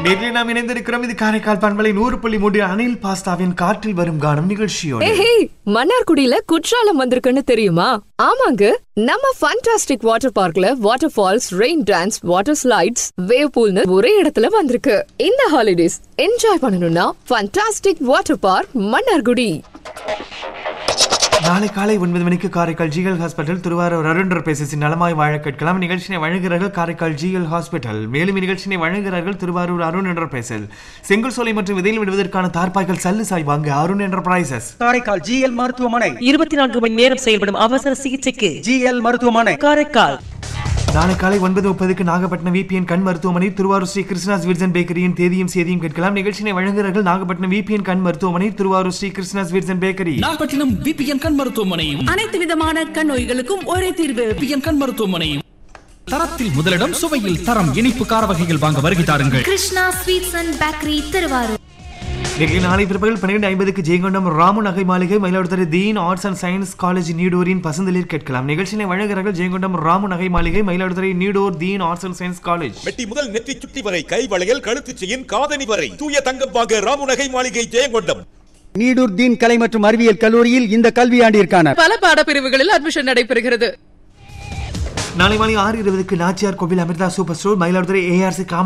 நேரில் நாம் இணைந்திருக்கிறோம் இது காரைக்கால் பண்பலை நூறு புள்ளி மூன்று அனில் பாஸ்தாவின் காற்றில் வரும் கானம் நிகழ்ச்சியோடு ஏஹே மன்னார்குடியில குற்றாலம் வந்திருக்குன்னு தெரியுமா ஆமாங்க நம்ம ஃபண்டாஸ்டிக் வாட்டர் பார்க்ல water falls rain dance water slides wave பூல்னு ஒரே இடத்துல வந்திருக்கு இந்த ஹாலிடேஸ் என்ஜாய் பண்ணணும்னா ஃபண்டாஸ்டிக் வாட்டர் பார்க் மன்னார்குடி நாளை காலை ஒன்பது மணிக்கு காரைக்கால் ஜிஎல் ஹாஸ்பிட்டல் திருவாரூர் அருண்டர் பேசிசி நலமாய் வாழ கேட்கலாம் நிகழ்ச்சியை வழங்குகிறார்கள் காரைக்கால் ஜிஎல் ஹாஸ்பிட்டல் மேலும் நிகழ்ச்சியை வழங்குகிறார்கள் திருவாரூர் அருண் என்ற பேசல் செங்கல் சோலை மற்றும் விதையில் விடுவதற்கான தார்பாய்கள் சல்லு சாய் வாங்க அருண் என்டர்பிரைசஸ் காரைக்கால் ஜிஎல் மருத்துவமனை இருபத்தி நான்கு மணி நேரம் செயல்படும் அவசர சிகிச்சைக்கு ஜிஎல் மருத்துவமனை காரைக்கால் நாளை காலை ஒன்பது முப்பதுக்கு நாகப்பட்டினம் விபிஎன் கண் மருத்துவமனை திருவாரூர் ஸ்ரீ கிருஷ்ணாஸ் விர்ஜன் பேக்கரியின் தேதியும் செய்தியும் கேட்கலாம் நிகழ்ச்சியை வழங்குகிறார்கள் நாகப்பட்டினம் விபிஎன் கண் மருத்துவமனை Thiruvarur Sri Krishna's virgin bakery Nagapattinam BPN கண் மருத்துவமனை அனைத்து விதமான கண் நோய்களுக்கும் ஒரே தீர்வு பிபிஎன் கண் மருத்துவமனை தரத்தில் முதலிடம் சுவையில் தரம் இனிப்பு கார வகைகள் வாங்க வருகை தாருங்கள் Krishna sweets and bakery Thiruvarur நேற்று நாளை பிற்பகல் பன்னிரெண்டு ஐம்பதுக்கு ஜெயங்கொண்டம் ராமு நகை மாளிகை Mayiladuthurai Deen arts and science college நீடூரின் பசந்தலில் கேட்கலாம் நிகழ்ச்சியை வழங்குகிறார்கள் ஜெயங்கொண்டம் ராமு நகை மாளிகை Mayiladuthurai Needur Deen arts and science college மெட்டி முதல் நெற்றி சுட்டி வரை கை வளையல் கழுத்து செயின் காதணி வரை தூய தங்கம் வாங்க ராமுநகை மாளிகை ஜெயங்கொண்டம் நீடூர் தீன் கலை மற்றும் அறிவியல் கல்லூரியில் இந்த கல்வியாண்டிற்கான பல பாடப்பிரிவுகளில் அட்மிஷன் நடைபெறுகிறது நாளை மாலை ஆறு இருபதுக்கு Nachiyar Koil Amirtha super store Mayiladuthurai ARC